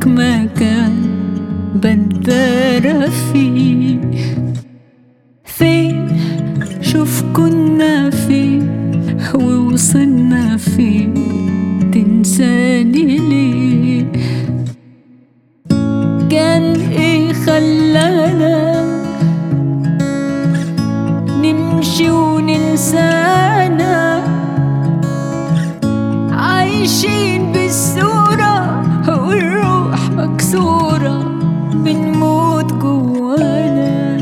لك مكان بندر فيه فين شوف كنا فين ووصلنا فين تنساني ليه كان ايه خلانا نمشي وننسانا عايشين بالصورة والروح مكسورة بنموت جوانا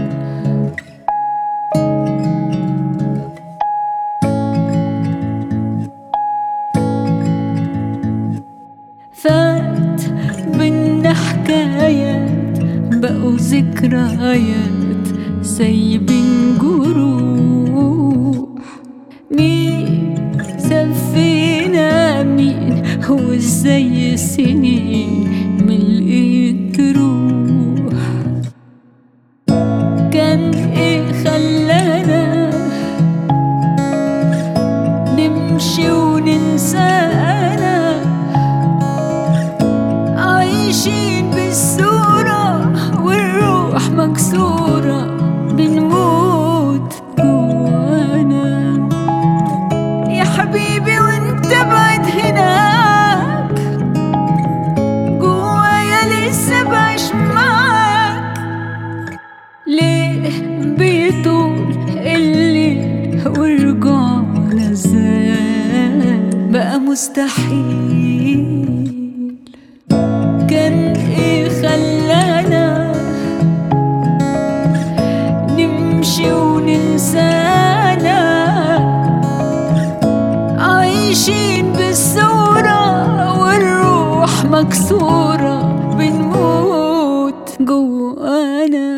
فات بينا حكايات بقوا ذكريات سايبين جروح مين سفينا مين وازاي السنين ملقيت تروح كان ايه خلانا نمشي وننسانا عايشين بالصورة والروح مكسورة بنموت جوانا يا حبيبي وانت بعد هناك جوايا لسه بعيش معاك ليه بيطول الليل ورجعنا ازاي بقى مستحيل كان ايه خلانا نمشي وننسانا عايشين بالصورة والروح مكسورة بنموت جوانا